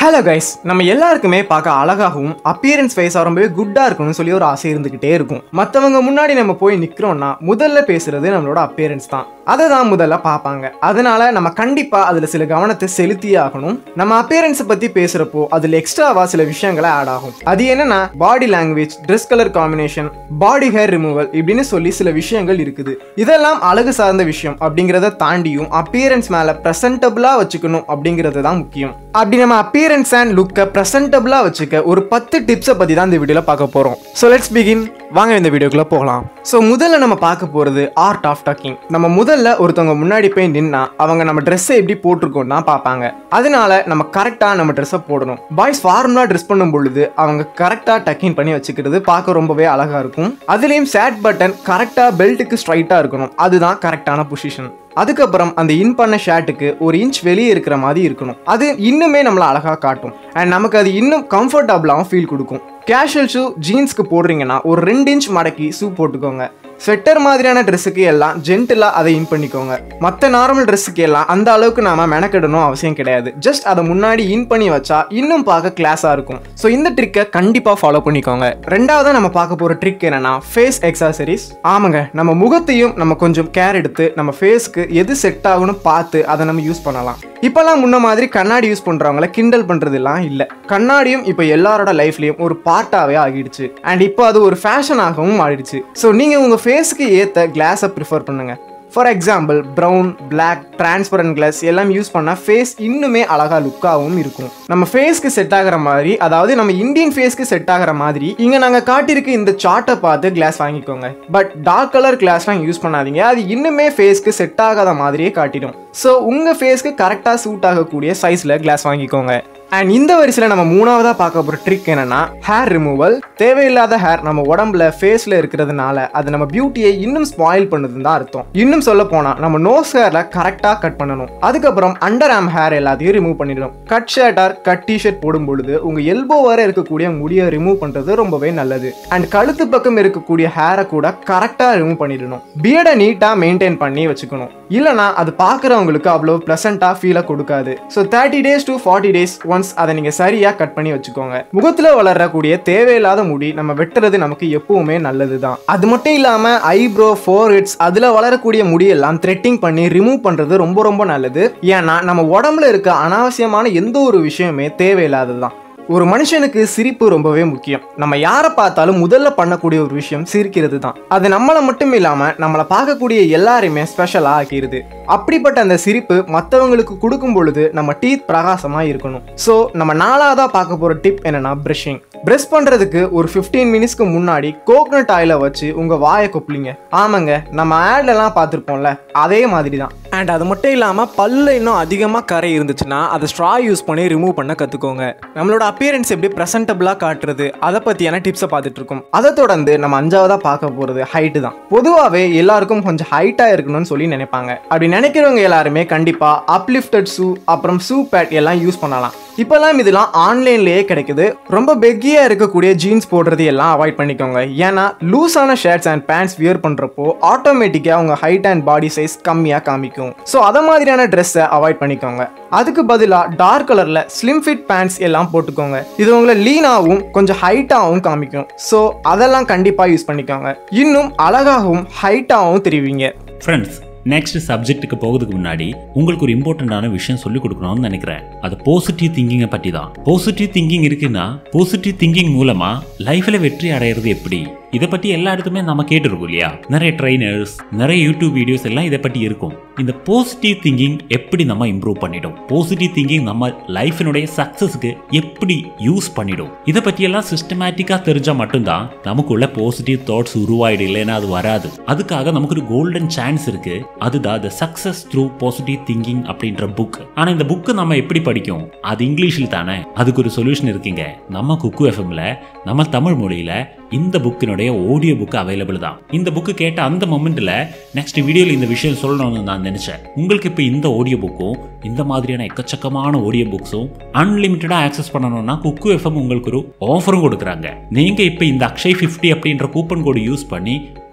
hello guys நம்ம எல்லாருக்குமே பார்க்க அழகாகவும் அப்பியரன்ஸ் வைஸாக ரொம்பவே குட்டாக இருக்கணும்னு சொல்லி ஒரு ஆசை இருந்துக்கிட்டே இருக்கும் மற்றவங்க முன்னாடி நம்ம போய் நிற்கிறோம்னா முதல்ல பேசுறது நம்மளோட அப்பியரன்ஸ் தான் அதை தான் முதல்ல பார்ப்பாங்க அதனால நம்ம கண்டிப்பாக அதில் சில கவனத்தை செலுத்தியே ஆகணும் நம்ம அப்பியரன்ஸை பற்றி பேசுகிறப்போ அதில் எக்ஸ்ட்ராவாக சில விஷயங்களை ஆட் ஆகும் அது என்னன்னா body language dress colour combination body hair removal இப்படின்னு சொல்லி சில விஷயங்கள் இருக்குது இதெல்லாம் அழகு சார்ந்த விஷயம் அப்படிங்கிறத தாண்டியும் அப்பியரன்ஸ் மேலே ப்ரெசன்டபுளாக வச்சுக்கணும் அப்படிங்கிறது தான் முக்கியம் அப்படி நம்ம அப்பியரன்ஸ் அண்ட் லுக்கை ப்ரெசன்டபுளாக வச்சுக்க ஒரு பத்து டிப்ஸை பற்றி தான் இந்த வீடியோவில் பார்க்க போகிறோம் ஸோ லெட்ஸ் பிகின் வாங்க இந்த வீடியோக்குள்ளே போகலாம் ஸோ முதல்ல நம்ம பார்க்க போகிறது ஆர்ட் ஆஃப் டாக்கிங் நம்ம முதல்ல ஒருத்தவங்க முன்னாடி போய் நின்னா அவங்க நம்ம ட்ரெஸ்ஸை எப்படி போட்டிருக்கோம் தான் பார்ப்பாங்க அதனால நம்ம கரெக்டாக நம்ம ட்ரெஸ்ஸை போடணும் பாய்ஸ் ஃபார்மலாக ட்ரெஸ் பண்ணும் பொழுது அவங்க கரெக்டாக டக்கிங் பண்ணி வச்சுக்கிறது பார்க்க ரொம்பவே அழகாக இருக்கும் அதுலேயும் சேட் பட்டன் கரெக்டாக பெல்ட்டுக்கு ஸ்ட்ரைட்டாக இருக்கணும் அதுதான் கரெக்டான பொசிஷன் அதுக்கப்புறம் அந்த இன் பண்ண ஷர்ட்டுக்கு ஒரு இன்ச் வெளியே இருக்கிற மாதிரி இருக்கணும் அது இன்னுமே நம்மளை அழகாக காட்டும் அண்ட் நமக்கு அது இன்னும் கம்ஃபர்டபுளாகவும் ஃபீல் கொடுக்கும் கேஷுவல் ஷூ ஜீன்ஸ்க்கு போடுறீங்கன்னா ஒரு ரெண்டு இன்ச் மடக்கி ஷூ போட்டுக்கோங்க ஸ்வெட்டர் மாதிரியான ட்ரெஸ்ஸுக்கு எல்லாம் ஜென்டிலாக அதை இன் பண்ணிக்கோங்க மற்ற நார்மல் ட்ரெஸ்ஸுக்கு எல்லாம் அந்த அளவுக்கு நாம மெனக்கிடணும் அவசியம் கிடையாது ஜஸ்ட் அதை முன்னாடி இன் பண்ணி வச்சா இன்னும் பார்க்க கிளாஸாக இருக்கும் ஸோ இந்த ட்ரிக்கை கண்டிப்பாக ஃபாலோ பண்ணிக்கோங்க ரெண்டாவது நம்ம பார்க்க போகிற ட்ரிக் என்னன்னா ஃபேஸ் எக்ஸசரிஸ் ஆமாங்க நம்ம முகத்தையும் நம்ம கொஞ்சம் கேர் எடுத்து நம்ம ஃபேஸ்க்கு எது செட் ஆகும்னு பார்த்து அதை நம்ம யூஸ் பண்ணலாம் இப்போல்லாம் முன்ன மாதிரி கண்ணாடி யூஸ் பண்ணுறவங்கள கிண்டல் பண்ணுறதுலாம் இல்லை கண்ணாடியும் இப்போ எல்லாரோட லைஃப்லேயும் ஒரு பார்ட்டாகவே ஆகிடுச்சு அண்ட் இப்போ அது ஒரு ஃபேஷனாகவும் மாறிடுச்சு ஸோ நீங்கள் உங்கள் ஃபேஸுக்கு ஏற்ற கிளாஸை ப்ரிஃபர் பண்ணுங்கள் for example brown black transparent glass எல்லாம் யூஸ் பண்ணால் ஃபேஸ் இன்னுமே அழகாக லுக்காகவும் இருக்கும் நம்ம ஃபேஸ்க்கு செட் ஆகிற மாதிரி அதாவது நம்ம இந்தியன் ஃபேஸ்க்கு செட் ஆகிற மாதிரி இங்கே நாங்கள் காட்டியிருக்க இந்த சார்ட்டை பார்த்து கிளாஸ் வாங்கிக்கோங்க பட் டார்க் கலர் கிளாஸ்லாம் யூஸ் பண்ணாதீங்க அது இன்னுமே ஃபேஸ்க்கு செட் ஆகாத மாதிரியே காட்டிடும் ஸோ உங்கள் ஃபேஸ்க்கு கரெக்டாக சூட் ஆகக்கூடிய சைஸில் கிளாஸ் வாங்கிக்கோங்க அண்ட் இந்த வரிசையில் நம்ம மூணாவதாக பார்க்க போகிற ட்ரிக் என்னன்னா ஹேர் ரிமூவல் தேவையில்லாத ஹேர் நம்ம உடம்புல ஃபேஸில் இருக்கிறதுனால அது நம்ம பியூட்டியை இன்னும் ஸ்பாயில் பண்ணுதுன்னு தான் அர்த்தம் இன்னும் சொல்ல போனால் நம்ம நோஸ் ஹேரில் கரெக்டாக கட் பண்ணணும் அதுக்கப்புறம் அண்டர் ஆம் ஹேர் எல்லாத்தையும் ரிமூவ் பண்ணிடணும் cut shirt or cut T shirt போடும் பொழுது உங்கள் எல்போ வரை இருக்கக்கூடிய முடியை ரிமூவ் பண்ணுறது ரொம்பவே நல்லது அண்ட் கழுத்து பக்கம் இருக்கக்கூடிய ஹேரை கூட கரெக்டாக ரிமூவ் பண்ணிடணும் பியர்டை நீட்டாக மெயின்டைன் பண்ணி வச்சுக்கணும் இல்லைனா அது பார்க்குறவங்களுக்கு அவ்வளோ ப்ளசண்ட்டாக ஃபீலை கொடுக்காது so thirty days to forty days once அதை நீங்கள் சரியாக கட் பண்ணி வச்சுக்கோங்க முகத்தில் வளரக்கூடிய தேவையில்லாத முடி நம்ம வெட்டுறது நமக்கு எப்பவுமே நல்லது தான் அது மட்டும் இல்லாமல் ஐப்ரோ ஃபோர்ஹெட்ஸ் அதில் வளரக்கூடிய முடியெல்லாம் த்ரெட்டிங் பண்ணி ரிமூவ் பண்ணுறது ரொம்ப ரொம்ப நல்லது ஏன்னா நம்ம உடம்புல இருக்க அனாவசியமான எந்த ஒரு விஷயமே தேவையில்லாதது தான் ஒரு மனுஷனுக்கு சிரிப்பு ரொம்பவே முக்கியம் நம்ம யாரை பார்த்தாலும் முதல்ல பண்ணக்கூடிய ஒரு விஷயம் சிரிக்கிறது தான் அது நம்மளை மட்டும் இல்லாமல் நம்மளை பார்க்கக்கூடிய எல்லாரையுமே ஸ்பெஷலாக ஆக்கிடுது அப்படிப்பட்ட அந்த சிரிப்பு மற்றவங்களுக்கு கொடுக்கும் பொழுது நம்ம டீத் பிரகாசமாக இருக்கணும் ஸோ நம்ம நாலாவதாக பார்க்க போகிற டிப் என்னன்னா ப்ரஷிங் ப்ரெஷ் பண்ணுறதுக்கு ஒரு ஃபிஃப்டீன் மினிட்ஸ்க்கு முன்னாடி கோகனட் ஆயிலை வச்சு உங்கள் வாயை கொப்பளிங்க ஆமாங்க நம்ம ஆட்லலாம் பார்த்துருப்போம்ல அதே மாதிரி தான் அண்ட் அது மட்டும் இல்லாமல் பல்ல இன்னும் அதிகமாக கரை இருந்துச்சுன்னா அதை ஸ்ட்ரா யூஸ் பண்ணி ரிமூவ் பண்ண கற்றுக்கோங்க நம்மளோட அப்பியரன்ஸ் எப்படி ப்ரெசன்டபுளாக காட்டுறது அதை பற்றியான டிப்ஸை பார்த்துட்டு இருக்கோம் அதை தொடர்ந்து நம்ம அஞ்சாவதாக பார்க்க போகிறது ஹைட்டு தான் பொதுவாகவே எல்லாருக்கும் கொஞ்சம் ஹைட்டாக இருக்கணும்னு சொல்லி நினைப்பாங்க அப்படி நினைக்கிறவங்க எல்லாருமே கண்டிப்பாக அப்லிஃப்டட் ஷூ அப்புறம் ஷூ பேட் எல்லாம் யூஸ் பண்ணலாம் இப்போல்லாம் இதெல்லாம் ஆன்லைன்லேயே கிடைக்குது ரொம்ப பெக்கியாக இருக்கக்கூடிய ஜீன்ஸ் போடுறது எல்லாம் அவாய்ட் பண்ணிக்கோங்க ஏன்னா லூஸான ஷர்ட்ஸ் அண்ட் பேண்ட்ஸ் வியர் பண்ணுறப்போ ஆட்டோமேட்டிக்காக உங்கள் ஹைட் அண்ட் பாடி சைஸ் கம்மியாக காமிக்கும் ஸோ அதை மாதிரியான ட்ரெஸ்ஸை அவாய்ட் பண்ணிக்கோங்க அதுக்கு பதிலாக டார்க் கலரில் ஸ்லிம் ஃபிட் பேண்ட்ஸ் எல்லாம் போட்டுக்கோங்க இது உங்களை லீனாகவும் கொஞ்சம் ஹைட்டாகவும் காமிக்கும் ஸோ அதெல்லாம் கண்டிப்பாக யூஸ் பண்ணிக்கோங்க இன்னும் அழகாகவும் ஹைட்டாகவும் தெரிவிங்க ஃப்ரெண்ட்ஸ் நெக்ஸ்ட் சப்ஜெக்ட்டுக்கு போகிறதுக்கு முன்னாடி உங்களுக்கு ஒரு இம்பார்ட்டண்ட்டான விஷயம் சொல்லிக் கொடுக்கணும்னு நினைக்கிறேன் அது பாசிட்டிவ் திங்கிங்கை பற்றி தான் பாசிட்டிவ் திங்கிங் இருக்குன்னா பாசிட்டிவ் திங்கிங் மூலமா லைஃப்ல வெற்றி அடையிறது எப்படி இதை பற்றி எல்லா இடத்துமே நம்ம கேட்டிருக்கோம் இல்லையா நிறைய ட்ரைனர்ஸ் நிறைய யூடியூப் வீடியோஸ் எல்லாம் இதை பற்றி இருக்கும் இந்த பாசிட்டிவ் திங்கிங் எப்படி நம்ம இம்ப்ரூவ் பண்ணிடும் பாசிட்டிவ் திங்கிங் நம்ம லைஃபினுடைய சக்ஸஸ்க்கு எப்படி யூஸ் பண்ணிடும் இதை பற்றியெல்லாம் சிஸ்டமேட்டிக்காக தெரிஞ்சால் மட்டும்தான் நமக்குள்ள பாசிட்டிவ் தாட்ஸ் உருவாயிடும் இல்லைன்னா அது வராது அதுக்காக நமக்கு ஒரு கோல்டன் சான்ஸ் இருக்கு அதுதான் the success through positive thinking அப்படின்ற புக் ஆனால் இந்த புக்கு நம்ம எப்படி படிக்கும் அது இங்கிலீஷில் தானே அதுக்கு ஒரு சொல்யூஷன் இருக்குங்க நம்ம குக்கு எஃப்எம்ல நம்ம தமிழ் மொழியில இந்த புக்கினுடைய ஆடியோ புக் அவைலபிள் தான் இந்த புக்கு கேட்ட அந்த மொமெண்ட்ல நெக்ஸ்ட் வீடியோவில் இந்த விஷயம் சொல்லணும்னு நான் நினைச்சேன் உங்களுக்கு இப்போ இந்த ஆடியோ புக்கும் இந்த மாதிரியான எக்கச்சக்கமான ஆடியோ புக்ஸும் அன்லிமிட்டடாக ஆக்சஸ் பண்ணணும்னா குக்கு எஃப்எம் உங்களுக்கு ஒரு ஆஃபரும் கொடுக்குறாங்க நீங்க இப்போ இந்த அக்ஷய் ஃபிஃப்டி அப்படின்ற கூப்பன் கோடு யூஸ் பண்ணி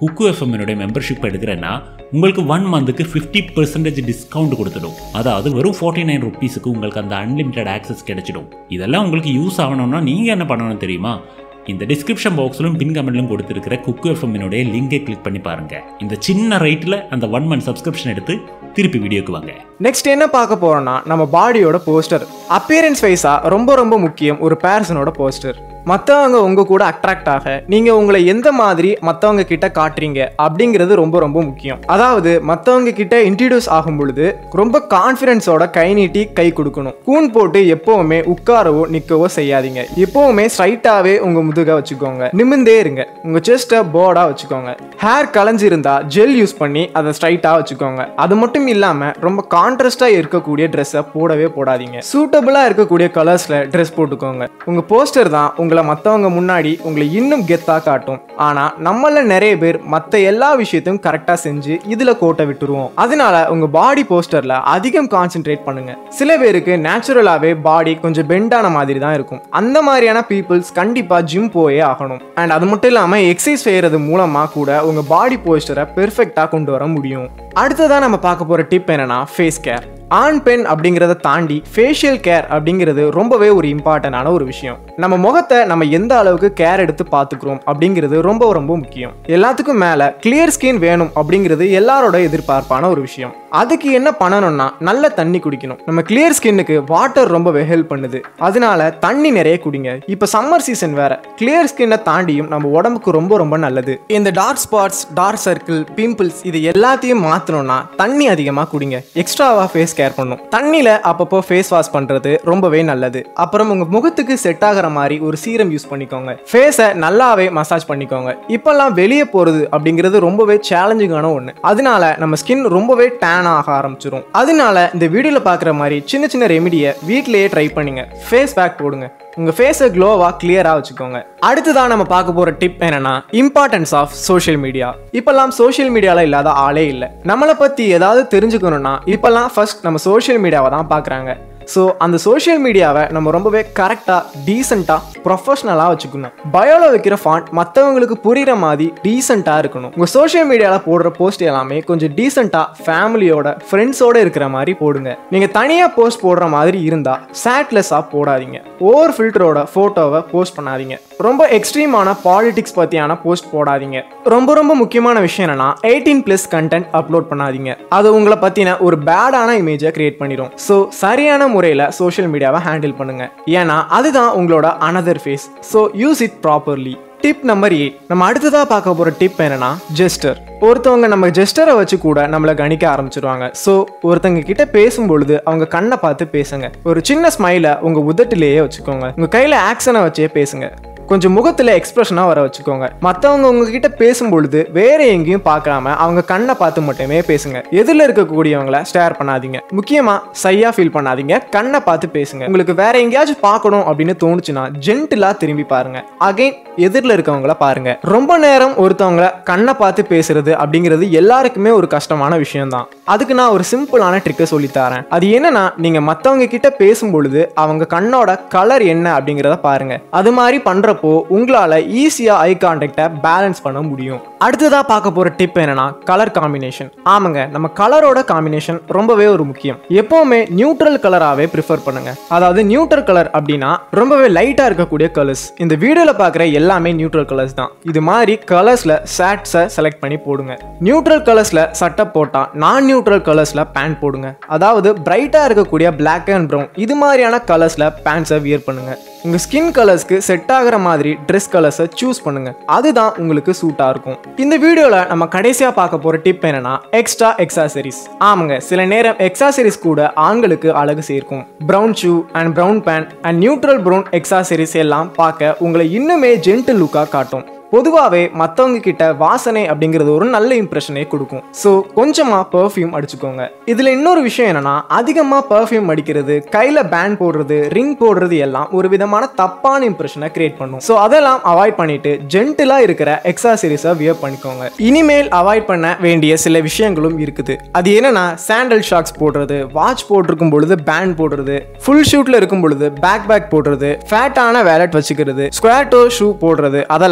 குக்கு எஃப்எம்னுடைய மெம்பர்ஷிப் எடுக்கிறேன்னா உங்களுக்கு ஒன் மந்த்துக்கு ஃபிஃப்டி பர்சன்டேஜ் டிஸ்கவுண்ட் கொடுத்துடும் அதாவது வெறும் ஃபார்ட்டி நைன் ருபீஸுக்கு உங்களுக்கு அந்த அன்லிமிட்டட் ஆக்சஸ் கிடைச்சிடும் இதெல்லாம் உங்களுக்கு யூஸ் ஆகணும்னா நீங்கள் என்ன பண்ணணும் தெரியுமா இந்த டிஸ்கிரிப்ஷன் பாக்ஸ்லும் பின் கமெண்ட்லும் கொடுத்துருக்கிற குக்கு எஃப்எம்னுடைய லிங்கை கிளிக் பண்ணி பாருங்க இந்த சின்ன ரைட்டில் அந்த ஒன் மந்த் சப்ஸ்கிரிப்ஷன் எடுத்து திருப்பி வீடியோக்கு வாங்க நெக்ஸ்ட் என்ன பார்க்க போறோம்னா நம்ம பாடியோட போஸ்டர் அப்பியரன்ஸ் வைஸா ரொம்ப ரொம்ப முக்கியம் ஒரு பேர்சனோட போஸ்டர் மற்றவங்க உங்க கூட அட்ராக்ட் ஆக நீங்க உங்களை எந்த மாதிரி மற்றவங்க கிட்ட காட்டுறீங்க அப்படிங்கிறது ரொம்ப ரொம்ப முக்கியம் அதாவது மற்றவங்க கிட்ட இன்ட்ரடியூஸ் ஆகும் பொழுது ரொம்ப கான்ஃபிடென்ஸோட கை நீட்டி கை கொடுக்கணும் கூன் போட்டு எப்பவுமே உட்காரவோ நிற்கவோ செய்யாதீங்க எப்பவுமே ஸ்ட்ரைட்டாவே உங்க முதுக வச்சுக்கோங்க நிமிந்தே இருங்க உங்க செஸ்ட்டை போர்டா வச்சுக்கோங்க ஹேர் கலைஞ்சிருந்தா ஜெல் யூஸ் பண்ணி அதை ஸ்ட்ரைட்டா வச்சுக்கோங்க அது மட்டும் இல்லாம ரொம்ப கான்ட்ராஸ்டா இருக்கக்கூடிய ட்ரெஸ்ஸை போடவே போடாதீங்க சூட்டபிளா இருக்கக்கூடிய கலர்ஸ்ல ட்ரெஸ் போட்டுக்கோங்க உங்க போஸ்டர் தான் உங்களை மற்றவங்க முன்னாடி உங்களை இன்னும் கெத்தா காட்டும் ஆனா நம்மள நிறைய பேர் மற்ற எல்லா விஷயத்தையும் கரெக்டா செஞ்சு இதுல கோட்டை விட்டுருவோம் அதனால உங்க பாடி போஸ்டர்ல அதிகம் கான்சென்ட்ரேட் பண்ணுங்க சில பேருக்கு நேச்சுரலாவே பாடி கொஞ்சம் பெண்டான மாதிரி தான் இருக்கும் அந்த மாதிரியான பீப்புள்ஸ் கண்டிப்பா ஜிம் போயே ஆகணும் அண்ட் அது மட்டும் இல்லாம எக்ஸசைஸ் செய்யறது மூலமா கூட உங்க பாடி போஸ்டரை பெர்ஃபெக்டா கொண்டு வர முடியும் அடுத்ததா நம்ம பார்க்க போற டிப் என்னன்னா ஃபேஸ் கேர் ஆண் பெண் அப்படிங்கிறத தாண்டி ஃபேஷியல் கேர் அப்படிங்கிறது ரொம்பவே ஒரு இம்பார்ட்டண்டான ஒரு விஷயம் நம்ம முகத்தை நம்ம எந்த அளவுக்கு கேர் எடுத்து பார்த்துக்கிறோம் அப்படிங்கிறது ரொம்ப ரொம்ப முக்கியம் எல்லாத்துக்கும் மேலே கிளியர் ஸ்கின் வேணும் அப்படிங்கிறது எல்லாரோட எதிர்பார்ப்பான ஒரு விஷயம் அதுக்கு என்ன பண்ணணும்னா நல்ல தண்ணி குடிக்கணும் நம்ம கிளியர் ஸ்கின்னுக்கு வாட்டர் ரொம்பவே ஹெல்ப் பண்ணுது அதனால தண்ணி நிறைய குடிங்க இப்போ சம்மர் சீசன் வேற கிளியர் ஸ்கின்னை தாண்டியும் நம்ம உடம்புக்கு ரொம்ப ரொம்ப நல்லது இந்த dark spots dark circle pimples இது எல்லாத்தையும் மாற்றணும்னா தண்ணி அதிகமாக குடிங்க எக்ஸ்ட்ராவாக ஃபேஸ் கேர் பண்ணும் தண்ணியில் அப்பப்போ ஃபேஸ் வாஷ் பண்ணுறது ரொம்பவே நல்லது அப்புறம் உங்கள் முகத்துக்கு செட் ஆகிற மாதிரி ஒரு சீரம் யூஸ் பண்ணிக்கோங்க ஃபேஸை நல்லாவே மசாஜ் பண்ணிக்கோங்க இப்போல்லாம் வெளியே போகிறது அப்படிங்கிறது ரொம்பவே சேலஞ்சிங்கான ஒன்று அதனால நம்ம ஸ்கின் ரொம்பவே டேன் ஆக ஆரம்பிச்சிரும் அதனால இந்த வீடியோவில் பார்க்குற மாதிரி சின்ன சின்ன ரெமிடியை வீட்டிலேயே ட்ரை பண்ணுங்க ஃபேஸ் பேக் போடுங்க உங்கள் ஃபேஸை க்ளோவாக கிளியராக வச்சுக்கோங்க அடுத்ததான் நம்ம பார்க்க போகிற டிப் என்னன்னா இம்பார்ட்டன்ஸ் ஆஃப் சோஷியல் மீடியா இப்போல்லாம் சோஷியல் மீடியாவில் இல்லாத ஆளே இல்லை நம்மளை பற்றி ஏதாவது தெரிஞ்சுக்கணும்னா இப்போல்லாம் ஃபர்ஸ்ட் நம்ம சோஷியல் மீடியாவை தான் பார்க்குறாங்க ஸோ அந்த சோஷியல் மீடியாவை நம்ம ரொம்பவே கரெக்டாக டீசெண்டாக ப்ரொஃபஷ்னலாக வச்சுக்கணும் பயோவில் வைக்கிற ஃபாண்ட் மற்றவங்களுக்கு புரிகிற மாதிரி டீசெண்டாக இருக்கணும் உங்கள் சோஷியல் மீடியாவில் போடுற போஸ்ட் எல்லாமே கொஞ்சம் டீசெண்டாக ஃபேமிலியோட ஃப்ரெண்ட்ஸோட இருக்கிற மாதிரி போடுங்க நீங்கள் தனியாக போஸ்ட் போடுற மாதிரி இருந்தால் சேட்லெஸ்ஸாக போடாதீங்க ஓவர் ஃபில்டரோட ஃபோட்டோவை போஸ்ட் பண்ணாதீங்க ரொம்ப எக்ஸ்ட்ரீமான பாலிடிக்ஸ் பற்றியான போஸ்ட் போடாதீங்க ரொம்ப ரொம்ப முக்கியமான விஷயம் என்னன்னா எயிட்டீன் ப்ளஸ் கண்டென்ட் அப்லோட் பண்ணாதீங்க அது உங்களை பற்றின ஒரு பேடான இமேஜை கிரியேட் பண்ணிடும் ஸோ சரியான முறையில் சோஷியல் மீடியாவை ஹேண்டில் பண்ணுங்க ஏன்னா அதுதான் உங்களோட another face so use it properly tip number eight நம்ம அடுத்ததாக பார்க்க போகிற டிப் என்னன்னா ஜெஸ்டர் ஒருத்தவங்க நம்ம ஜெஸ்டரை வச்சு கூட நம்மளை கணிக்க ஆரம்பிச்சிருவாங்க ஸோ ஒருத்தங்க கிட்ட பேசும்பொழுது அவங்க கண்ணை பார்த்து பேசுங்க ஒரு சின்ன ஸ்மைலை உங்கள் உதட்டிலேயே வச்சுக்கோங்க உங்கள் கையில் ஆக்ஷனை வச்சே பேசுங்க கொஞ்சம் முகத்தில் எக்ஸ்பிரஷனாக வர வச்சுக்கோங்க மற்றவங்க உங்ககிட்ட பேசும்பொழுது வேற எங்கேயும் பார்க்காம அவங்க கண்ணை பார்த்து மட்டுமே பேசுங்க எதிரில் இருக்கக்கூடியவங்கள ஸ்டேர் பண்ணாதீங்க முக்கியமாக சையாக ஃபீல் பண்ணாதீங்க கண்ணை பார்த்து பேசுங்க உங்களுக்கு வேற எங்கேயாச்சும் பார்க்கணும் அப்படின்னு தோணுச்சுன்னா ஜென்டிலாக திரும்பி பாருங்க அகைன் எதிரில் இருக்கவங்கள பாருங்க ரொம்ப நேரம் ஒருத்தவங்கள கண்ணை பார்த்து பேசுறது அப்படிங்கிறது எல்லாருக்குமே ஒரு கஷ்டமான விஷயம் தான் அதுக்கு நான் ஒரு சிம்பிளான ட்ரிக்கை சொல்லித்தரேன் அது என்னன்னா நீங்க மற்றவங்க கிட்ட பேசும்பொழுது அவங்க கண்ணோட கலர் என்ன அப்படிங்கிறத பாருங்க அது மாதிரி பண்றப்போ உங்களால ஈஸியா ஐ கான்டாக்டை பேலன்ஸ் பண்ண முடியும் அடுத்ததா பார்க்க போற டிப் என்னன்னா கலர் காம்பினேஷன் ஆமாங்க நம்ம கலரோட காம்பினேஷன் ரொம்பவே ஒரு முக்கியம் எப்பவுமே நியூட்ரல் கலராகவே ப்ரிஃபர் பண்ணுங்க அதாவது நியூட்ரல் கலர் அப்படின்னா ரொம்பவே லைட்டா இருக்கக்கூடிய கலர்ஸ் இந்த வீடியோல பார்க்குற எல்லாமே நியூட்ரல் கலர்ஸ் தான் இது மாதிரி கலர்ஸ்ல ஷர்ட்ஸை செலக்ட் பண்ணி போடுங்க நியூட்ரல் கலர்ஸ்ல சட்டை போட்டா நான் நியூட்ரல் கலர்ஸ்ல பேண்ட் போடுங்க அதாவது பிரைட்டா இருக்கக்கூடிய Black அண்ட் ப்ரௌன் இது மாதிரியான கலர்ஸ்ல பேண்ட்ஸை வியர் பண்ணுங்க உங்க ஸ்கின் கலர்ஸ்க்கு செட் ஆகுற மாதிரி ட்ரெஸ் கலர்ஸை சூஸ் பண்ணுங்க அதுதான் உங்களுக்கு சூட்டா இருக்கும் இந்த வீடியோல நம்ம கடைசியா பார்க்க போற டிப் என்னன்னா எக்ஸ்ட்ரா எக்ஸாசரிஸ் ஆமாங்க சில நேரம் எக்ஸாசரிஸ் கூட ஆண்களுக்கு அழகு சேர்க்கும் brown shoe and brown pant and neutral brown accessories எல்லாம் பார்க்க உங்களை இன்னுமே ஜென்டில் லுக்காக காட்டும் பொதுவாகவே மற்றவங்க கிட்ட வாசனை அப்படிங்கிறது ஒரு நல்ல இம்ப்ரெஷனே கொடுக்கும் ஸோ கொஞ்சமாக பர்ஃப்யூம் அடிச்சுக்கோங்க இதில் இன்னொரு விஷயம் என்னன்னா அதிகமாக பர்ஃப்யூம் அடிக்கிறது கையில் பேண்ட் போடுறது ரிங் போடுறது எல்லாம் ஒரு விதமான தப்பான இம்ப்ரெஷனை கிரியேட் பண்ணும் ஸோ அதெல்லாம் அவாய்ட் பண்ணிட்டு ஜென்டிலாக இருக்கிற எக்ஸாசரிஸை வியர் பண்ணிக்கோங்க இனிமேல் அவாய்ட் பண்ண வேண்டிய சில விஷயங்களும் இருக்குது அது என்னன்னா சாண்டல் ஷாக்ஸ் போடுறது வாட்ச் போட்டிருக்கும் பொழுது பேண்ட் போடுறது ஃபுல் ஷூட்ல இருக்கும் பொழுது பேக் பேக் போடுறது ஃபேட்டான வேலட் வச்சுக்கிறது ஸ்கொயர் டோ ஷூ போடுறது அதெல்லாம் அவாய்ட்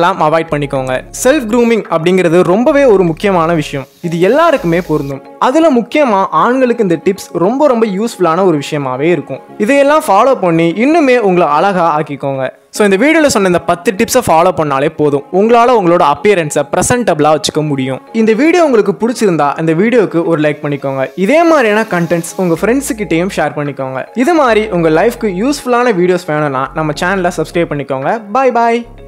அவாய்ட் பண்ணிக்கோங்க செல்ஃப் க்ரூமிங் அப்படிங்கிறது ரொம்பவே ஒரு முக்கியமான விஷயம் இது எல்லாருக்குமே பொருந்தும் அதில் முக்கியமாக ஆண்களுக்கு இந்த டிப்ஸ் ரொம்ப ரொம்ப யூஸ்ஃபுல்லான ஒரு விஷயமாவே இருக்கும் இதையெல்லாம் ஃபாலோ பண்ணி இன்னுமே உங்களை அழகா ஆக்கிக்கோங்க ஸோ இந்த வீடியோவில் சொன்ன இந்த பத்து டிப்ஸை ஃபாலோ பண்ணாலே போதும் உங்களால் உங்களோட அப்பியரன்ஸை ப்ரெசன்டபிளாக வச்சுக்க முடியும் இந்த வீடியோ உங்களுக்கு பிடிச்சிருந்தா இந்த வீடியோக்கு ஒரு லைக் பண்ணிக்கோங்க இதே மாதிரியான கண்டென்ட்ஸ் உங்கள் ஃப்ரெண்ட்ஸுக்கிட்டையும் ஷேர் பண்ணிக்கோங்க இது மாதிரி உங்கள் லைஃப்க்கு யூஸ்ஃபுல்லான வீடியோஸ் வேணும்னா நம்ம சேனலை சப்ஸ்கிரைப் பண்ணிக்கோங்க பாய் பாய்